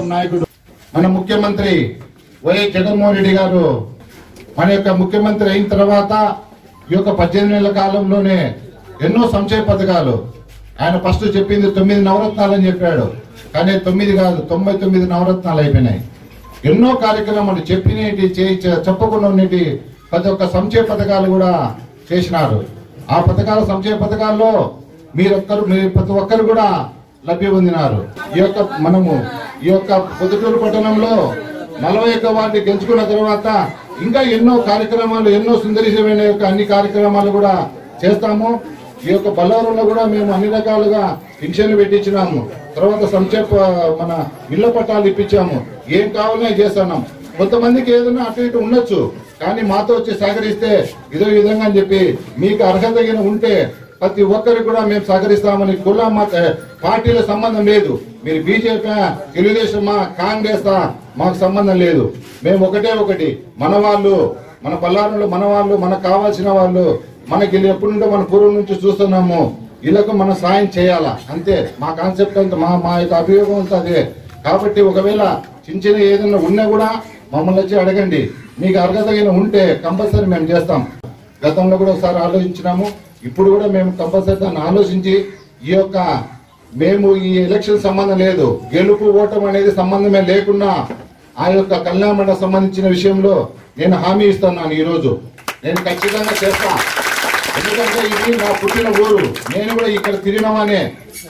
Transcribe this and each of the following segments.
నాయకుడు మన ముఖ్యమంత్రి వైఎస్ జగన్మోహన్ రెడ్డి గారు మన యొక్క ముఖ్యమంత్రి అయిన తర్వాత ఈ యొక్క పద్దెనిమిది నెలల కాలంలోనే ఎన్నో సంక్షేమ పథకాలు ఆయన ఫస్ట్ చెప్పింది తొమ్మిది నవరత్నాలు అని చెప్పాడు కానీ తొమ్మిది కాదు తొంభై తొమ్మిది నవరత్నాలు అయిపోయినాయి ఎన్నో కార్యక్రమాలు చెప్పినేటి చేయి- చెప్పకుండా ఉన్నటి ప్రతి ఒక్క సంక్షేమ పథకాలు కూడా చేసినారు ఆ పథకాల సంక్షేమ పథకాల్లో మీరొక్కరు మీరు ప్రతి ఒక్కరు కూడా లభ్య పొందినారు ఈ యొక్క మనము ఈ యొక్క పొద్దుటూరు పట్టణంలో నలభై ఒక్క వార్డు గెలుచుకున్న తర్వాత ఇంకా ఎన్నో కార్యక్రమాలు ఎన్నో సుందరిశమైన యొక్క అన్ని కార్యక్రమాలు కూడా చేస్తాము ఈ యొక్క బల్లారంలో కూడా మేము అన్ని రకాలుగా పింఛన్లు పెట్టించినాము తర్వాత సంక్షేప మన ఇళ్ల పట్టాలు ఇప్పించాము ఏం కావాలన్నా చేస్తున్నాం కొంతమందికి ఏదైనా అటు ఇటు ఉండొచ్చు కానీ మాతో వచ్చి సహకరిస్తే ఇదో విధంగా అని చెప్పి మీకు అర్హత గిన ఉంటే ప్రతి ఒక్కరికి కూడా మేము సహకరిస్తామని కుల మత పార్టీల సంబంధం లేదు మీరు బీజేపీ తెలుగుదేశమా కాంగ్రెస్ మాకు సంబంధం లేదు మేము ఒకటే ఒకటి మన వాళ్ళు మన పల్లారంలో మన వాళ్ళు మనకు కావాల్సిన వాళ్ళు మనకి వీళ్ళు ఎప్పటి నుండో మన పూర్వం నుంచి చూస్తున్నాము వీళ్ళకు మనం సాయం చేయాలా అంతే మా కాన్సెప్ట్ అంతా మా మా యొక్క అభియోగం అంతా అదే కాబట్టి ఒకవేళ చిన్న చిన్న ఏదైనా ఉన్నా కూడా మమ్మల్ని వచ్చి అడగండి మీకు అర్హత గిన ఉంటే కంపల్సరీ మేము చేస్తాం గతంలో కూడా ఒకసారి ఆలోచించినాము ఇప్పుడు కూడా మేము కంపల్సరీ దాన్ని ఆలోచించి ఈ యొక్క మేము ఈ ఎలక్షన్ సంబంధం లేదు గెలుపు ఓటం అనేది సంబంధమే లేకుండా ఆ యొక్క కళ్యాణ సంబంధించిన విషయంలో నేను హామీ ఇస్తున్నాను ఈ రోజు నేను ఖచ్చితంగా చేస్తా ఎందుకంటే ఇది నా పుట్టిన ఊరు నేను కూడా ఇక్కడ తిరిగినవానే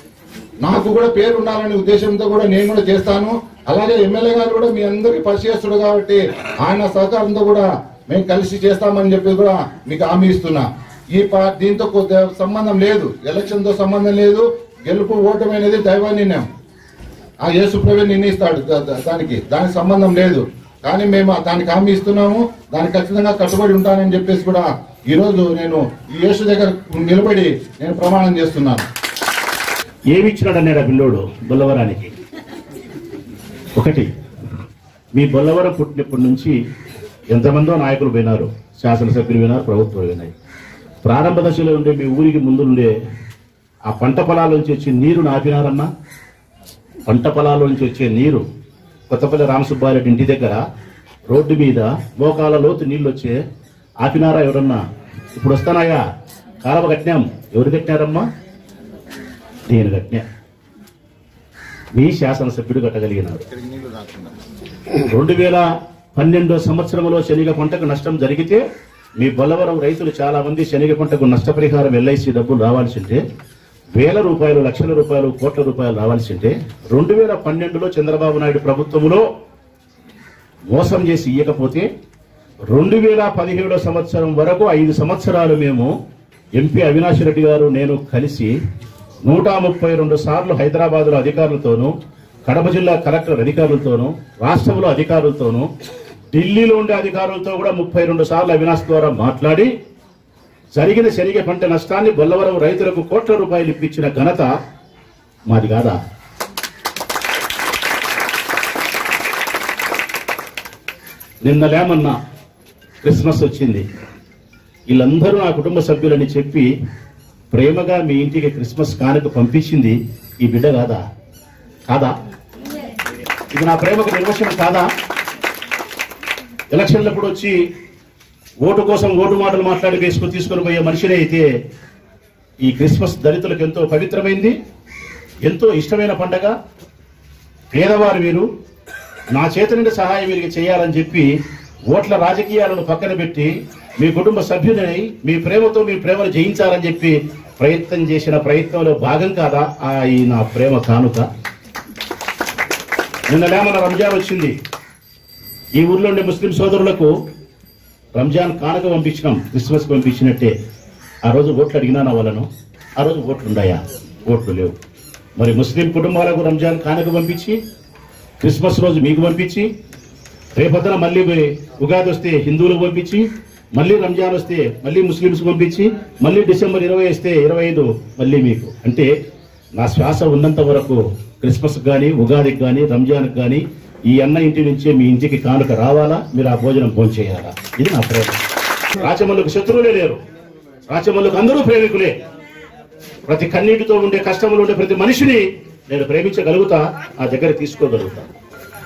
నాకు కూడా పేరు ఉండాలనే ఉద్దేశంతో కూడా నేను కూడా చేస్తాను అలాగే ఎమ్మెల్యే గారు కూడా మీ అందరికి పరిచయస్తుడు కాబట్టి ఆయన సహకారంతో కూడా మేము కలిసి చేస్తామని చెప్పి కూడా మీకు హామీ ఇస్తున్నా ఈ పా- దీంతో కొద్ది సంబంధం లేదు ఎలక్షన్ తో సంబంధం లేదు గెలుపు ఓటమి అనేది దైవ నిర్ణయం ఆ యేసు ప్రభు నిర్ణయిస్తాడు దా- దా- దానికి దానికి సంబంధం లేదు కానీ మేము ఆ దానికి హామీ ఇస్తున్నాము దానికి ఖచ్చితంగా కట్టుబడి ఉంటానని చెప్పేసి కూడా ఈ రోజు నేను ఈ యేసు దగ్గర నిలబడి నేను ప్రమాణం చేస్తున్నాను ఏమి ఇచ్చినాడన్నాడు ఆ పిల్లోడు బొల్లవరానికి ఒకటి మీ బొల్లవరం పుట్టినప్పటి నుంచి ఎంతమందో నాయకులు పోయినారు శాసనసభ్యులు పోయినారు ప్రభుత్వం పోయినాయి ప్రారంభ దశలో ఉండే మీ ఊరికి ముందుండే ఆ పంట పొలాల నుంచి వచ్చే నీరు ఆపినారమ్మా పంట పొలాల నుంచి వచ్చే నీరు కొత్తపల్లి రామసుబ్బారెడ్డి ఇంటి దగ్గర రోడ్డు మీద మోకాల లోతు నీళ్ళు వచ్చే ఆపినారా ఎవరన్నా ఇప్పుడు వస్తానాయా కాలువ కట్టినాం ఎవరు కట్టినారమ్మా నేను కట్టినా మీ శాసనసభ్యుడు కట్టగలిగినాడు రెండు వేల పన్నెండో సంవత్సరంలో శనగ పంటకు నష్టం జరిగితే మీ బొల్లవరం రైతులు చాలా మంది శనగ పంటకు నష్టపరిహారం ఎల్ఐసి డబ్బులు రావాల్సి ఉంటే వేల రూపాయలు లక్షల రూపాయలు కోట్ల రూపాయలు రావాల్సి ఉంటే రెండు వేల పన్నెండులో చంద్రబాబు నాయుడు ప్రభుత్వంలో మోసం చేసి ఇయ్యకపోతే రెండు వేల పదిహేడో సంవత్సరం వరకు ఐదు సంవత్సరాలు మేము ఎంపీ అవినాష్ రెడ్డి గారు నేను కలిసి నూట ముప్పై రెండు సార్లు హైదరాబాద్లో అధికారులతోనూ కడప జిల్లా కలెక్టర్ అధికారులతోనూ రాష్ట్రంలో అధికారులతోనూ ఢిల్లీలో ఉండే అధికారులతో కూడా ముప్పై రెండు సార్లు అవినాష్ ద్వారా మాట్లాడి జరిగిన శనిగ పంట నష్టాన్ని బొల్లవరం రైతులకు కోట్ల రూపాయలు ఇప్పించిన ఘనత మాది కాదా నిన్న లేమన్నా క్రిస్మస్ వచ్చింది వీళ్ళందరూ నా కుటుంబ సభ్యులని చెప్పి ప్రేమగా మీ ఇంటికి క్రిస్మస్ కానుక పంపించింది ఈ బిడ్డ కాదా కాదా ఇది నా ప్రేమకు నిర్వచనం కాదా ఎలక్షన్లప్పుడు వచ్చి ఓటు కోసం ఓటు మాటలు మాట్లాడి వేసుకుని తీసుకొని పోయే మనిషినే అయితే ఈ క్రిస్మస్ దళితులకు ఎంతో పవిత్రమైంది ఎంతో ఇష్టమైన పండగ పేదవారు వీరు నా చేత నుండి సహాయం వీరికి చేయాలని చెప్పి ఓట్ల రాజకీయాలను పక్కన పెట్టి మీ కుటుంబ సభ్యులని మీ ప్రేమతో మీ ప్రేమను జయించాలని చెప్పి ప్రయత్నం చేసిన ప్రయత్నంలో భాగం కాదా ఆ ఈ నా ప్రేమ కానుక నిన్న లేమన రంజాన్ వచ్చింది ఈ ఊర్లో ఉండే ముస్లిం సోదరులకు రంజాన్ కానుక పంపించినాం క్రిస్మస్ పంపించినట్టే ఆ రోజు ఓట్లు అడిగినా నా వాళ్ళను ఆ రోజు ఓట్లు ఉన్నాయా ఓట్లు లేవు మరి ముస్లిం కుటుంబాలకు రంజాన్ కానుక పంపించి క్రిస్మస్ రోజు మీకు పంపించి రేపొద్దున మళ్ళీ ఉగాది వస్తే హిందువులకు పంపించి మళ్ళీ రంజాన్ వస్తే మళ్ళీ ముస్లింస్ పంపించి మళ్ళీ డిసెంబర్ ఇరవై వస్తే ఇరవై ఐదు మళ్ళీ మీకు అంటే నా శ్వాస ఉన్నంత వరకు క్రిస్మస్ కానీ ఉగాదికి కానీ రంజాన్కి కానీ ఈ అన్న ఇంటి నుంచే మీ ఇంటికి కానుక రావాలా మీరు ఆ భోజనం భోంచేయాలా ఇది నా ప్రేమ రాచమల్లుకు శత్రువులే లేరు రాచమల్లుకు అందరూ ప్రేమికులే ప్రతి కన్నీటితో ఉండే కష్టంలో ఉండే ప్రతి మనిషిని నేను ప్రేమించగలుగుతా ఆ దగ్గర తీసుకోగలుగుతా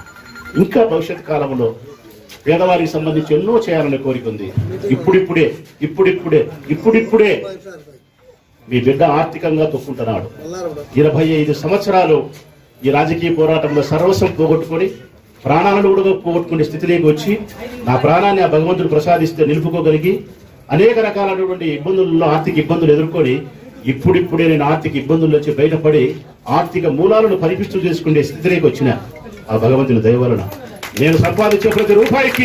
ఇంకా భవిష్యత్ కాలంలో పేదవారికి సంబంధించి ఎన్నో చేయాలనే కోరిక ఉంది ఇప్పుడిప్పుడే ఇప్పుడిప్పుడే ఇప్పుడిప్పుడే మీ బిడ్డ ఆర్థికంగా తొక్కుంటున్నాడు ఇరవై ఐదు సంవత్సరాలు ఈ రాజకీయ పోరాటంలో సర్వస్వం పోగొట్టుకొని ప్రాణాలను కూడా పోగొట్టుకునే స్థితిలోకి వచ్చి నా ప్రాణాన్ని ఆ భగవంతుడు ప్రసాదిస్తే నిలుపుకోగలిగి అనేక రకాలైనటువంటి ఇబ్బందుల్లో ఆర్థిక ఇబ్బందులు ఎదుర్కొని ఇప్పుడిప్పుడే నేను ఆర్థిక ఇబ్బందుల నుంచి బయటపడి ఆర్థిక మూలాలను పరిపిస్తూ చేసుకునే స్థితిలోకి వచ్చిన ఆ భగవంతుని దయ వలన నేను సంపాదించే ప్రతి రూపాయికి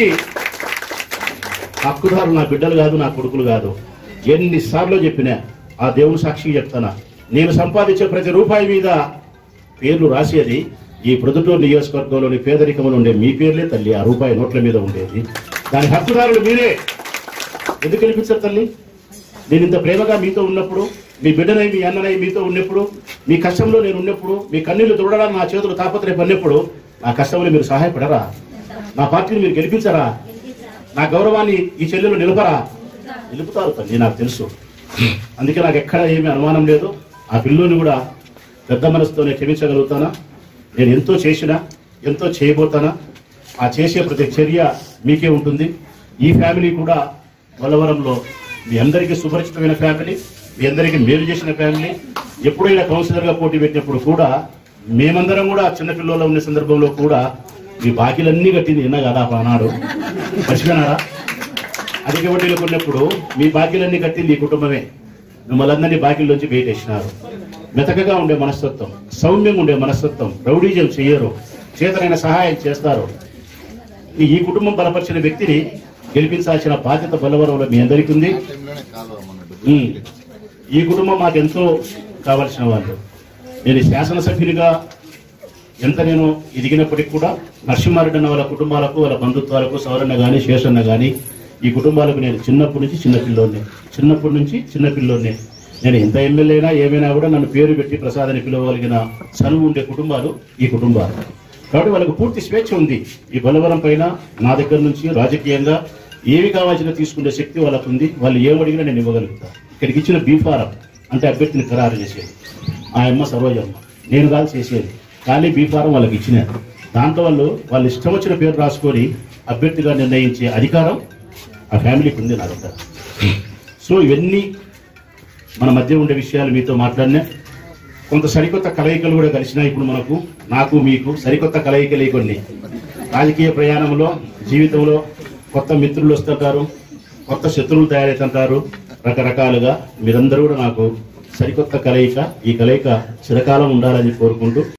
హక్కుదారులు నా బిడ్డలు కాదు నా కొడుకులు కాదు ఎన్నిసార్లు చెప్పినా ఆ దేవుని సాక్షిగా చెప్తానా నేను సంపాదించే ప్రతి రూపాయి మీద పేర్లు రాసేది ఈ ప్రొద్దుటూరు నియోజకవర్గంలోని పేదరికంలో ఉండే మీ పేర్లే తల్లి ఆ రూపాయి నోట్ల మీద ఉండేది దాని హక్కుదారులు మీరే ఎందుకు కనిపించారు తల్లి నేను ఇంత ప్రేమగా మీతో ఉన్నప్పుడు మీ బిడ్డనై మీ అన్ననై మీతో ఉన్నప్పుడు మీ కష్టంలో నేను ఉన్నప్పుడు మీ కన్నీళ్లు తుడడానికి నా చేతులు తాపత్రయపడినప్పుడు నా కష్టంలో మీరు సహాయపడరా నా పార్టీని మీరు గెలిపించరా నా గౌరవాన్ని ఈ చెల్లెలు నిలపరా నిలుపుతారు తల్లి నాకు తెలుసు అందుకే నాకు ఎక్కడ ఏమీ అనుమానం లేదు ఆ పిల్లోని కూడా పెద్ద మనసుతోనే క్షమించగలుగుతానా నేను ఎంతో చేసినా ఎంతో చేయబోతానా ఆ చేసే ప్రతి చర్య మీకే ఉంటుంది ఈ ఫ్యామిలీ కూడా బలవరంలో మీ అందరికీ సుపరిచితమైన ఫ్యామిలీ మీ అందరికీ మేలు చేసిన ఫ్యామిలీ ఎప్పుడైనా కౌన్సిలర్గా పోటీ పెట్టినప్పుడు కూడా మేమందరం కూడా చిన్నపిల్లల్లో ఉన్న సందర్భంలో కూడా మీ బాకీలన్నీ కట్టింది నిన్న కదా ఆనాడు మర్చిపోయినారా అధిక వడ్డీలు కొన్నప్పుడు మీ బాకీలన్నీ కట్టింది ఈ కుటుంబమే మిమ్మల్ని అందరినీ బాకీల్లోంచి బయటేసినారు మెతకగా ఉండే మనస్తత్వం సౌమ్యంగా ఉండే మనస్తత్వం రౌడీజం చెయ్యరు చేతనైన సహాయం చేస్తారు ఈ- ఈ కుటుంబం బలపరిచిన వ్యక్తిని గెలిపించాల్సిన బాధ్యత బలవరంలో మీ అందరికీ ఉంది ఉమ్. ఈ కుటుంబం మాకు ఎంతో కావలసిన వాళ్ళు నేను శాసనసభ్యునిగా ఎంత నేను ఎదిగినప్పటికీ కూడా నరసింహారెడ్డి అన్న వాళ్ళ కుటుంబాలకు వాళ్ళ బంధుత్వాలకు సౌరన్న గాని శేషన్న గాని ఈ కుటుంబాలకు నేను చిన్నప్పటి నుంచి చిన్నపిల్లోనే చిన్నప్పటి నుంచి చిన్నపిల్లోనే నేను ఎంత ఎమ్మెల్యే అయినా ఏమైనా కూడా నన్ను పేరు పెట్టి ప్రసాద్ అని పిలవగలిగిన చనువు ఉండే కుటుంబాలు ఈ కుటుంబాలు కాబట్టి వాళ్ళకు పూర్తి స్వేచ్ఛ ఉంది ఈ బలవరం పైన నా దగ్గర నుంచి రాజకీయంగా ఏమి కావాల్సిన తీసుకునే శక్తి వాళ్ళకు ఉంది వాళ్ళు ఏమడిగినా నేను ఇవ్వగలుగుతా ఇక్కడికి ఇచ్చిన బీఫారం అంటే అభ్యర్థిని ఖరారు చేసేది ఆ అమ్మ సరోజమ్మ నేను కాదు చేసేది ఖాళీ బీఫారం వాళ్ళకి ఇచ్చిన దాంట్లో వాళ్ళు వాళ్ళు ఇష్టం వచ్చిన పేరు రాసుకొని అభ్యర్థిగా నిర్ణయించే అధికారం ఆ ఫ్యామిలీకి ఉంది నా దగ్గర సో ఇవన్నీ మన మధ్య ఉండే విషయాలు మీతో మాట్లాడినా కొంత సరికొత్త కలయికలు కూడా కలిసినాయి ఇప్పుడు మనకు నాకు మీకు సరికొత్త కలయికలు కొన్ని రాజకీయ ప్రయాణంలో జీవితంలో కొత్త మిత్రులు వస్తుంటారు కొత్త శత్రువులు తయారవుతుంటారు రకరకాలుగా మీరందరూ కూడా నాకు సరికొత్త కలయిక ఈ కలయిక చిరకాలం ఉండాలని కోరుకుంటూ